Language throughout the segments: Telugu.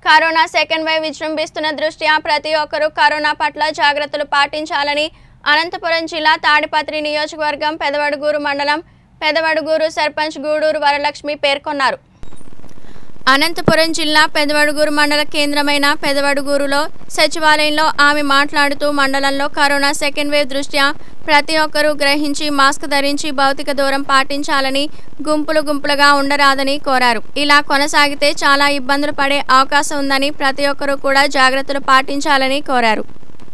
కరోనా సెకండ్ వేవ్ విజృంభిస్తున్న దృష్ట్యా ప్రతి ఒక్కరూ కరోనా పట్ల జాగ్రత్తలు పాటించాలని అనంతపురం జిల్లా తాడిపత్రి నియోజకవర్గం పెదవడుగూరు మండలం పెదవడుగూరు సర్పంచ్ గూడూరు వరలక్ష్మి పేర్కొన్నారు అనంతపురం జిల్లా పెదవడుగూరు మండల కేంద్రమైన పెదవడుగూరులో సచివాలయంలో ఆమె మాట్లాడుతూ మండలంలో కరోనా సెకండ్ వేవ్ దృష్ట్యా ప్రతి ఒక్కరూ గ్రహించి మాస్క్ ధరించి భౌతిక దూరం పాటించాలని గుంపులు గుంపులుగా ఉండరాదని కోరారు ఇలా కొనసాగితే చాలా ఇబ్బందులు పడే అవకాశం ఉందని ప్రతి ఒక్కరూ కూడా జాగ్రత్తలు పాటించాలని కోరారు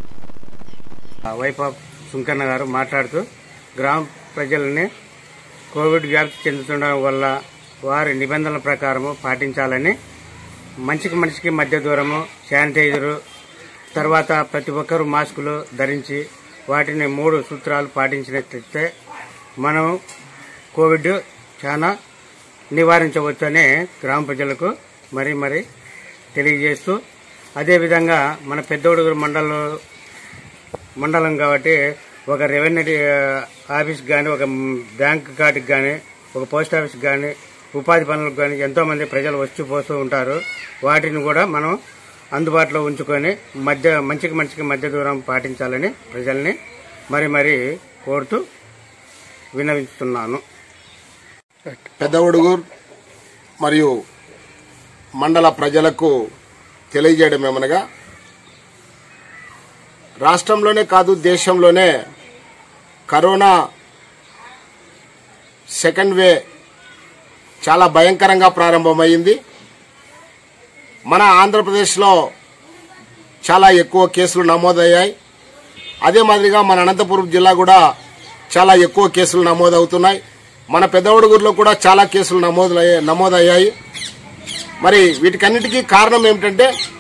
వైఫ్ ఆఫ్ సుంకన్న గారు మాట్లాడుతూ గ్రామ ప్రజలని కోవిడ్ వ్యాప్తి చెందుతుండడం వల్ల వారి నిబంధనల ప్రకారము పాటించాలని మనిషికి మనిషికి మధ్య దూరము శానిటైజరు తర్వాత ప్రతి ఒక్కరూ మాస్కులు ధరించి వాటిని మూడు సూత్రాలు పాటించినట్లయితే మనం కోవిడ్ చాలా నివారించవచ్చని గ్రామ ప్రజలకు మరీ మరీ తెలియజేస్తూ అదేవిధంగా మన పెద్దోడుగురు మండలంలో మండలం కాబట్టి ఒక రెవెన్యూ ఆఫీస్ కానీ ఒక బ్యాంక్ కార్డుకి కానీ ఒక పోస్ట్ ఆఫీస్ కానీ ఉపాధి పనులకు కానీ ఎంతో మంది ప్రజలు వచ్చి పోతూ ఉంటారు వాటిని కూడా మనం అందుబాటులో ఉంచుకొని మధ్య మంచికి మంచికి మధ్య దూరం పాటించాలని ప్రజల్ని మరి మరి కోరుతూ వినవిస్తున్నాను పెద్ద ఉడుగూర్ మరియు మండల ప్రజలకు తెలియజేయడం ఏమనగా రాష్ట్రంలోనే కాదు దేశంలోనే కరోనా సెకండ్ వే చాలా భయంకరంగా ప్రారంభమైంది మన ఆంధ్రప్రదేశ్లో చాలా ఎక్కువ కేసులు నమోదయ్యాయి అదే మాదిరిగా మన అనంతపురం జిల్లా కూడా చాలా ఎక్కువ కేసులు నమోదవుతున్నాయి మన పెద్దవడుగురులో కూడా చాలా కేసులు నమోదు నమోదయ్యాయి మరి వీటికన్నిటికీ కారణం ఏమిటంటే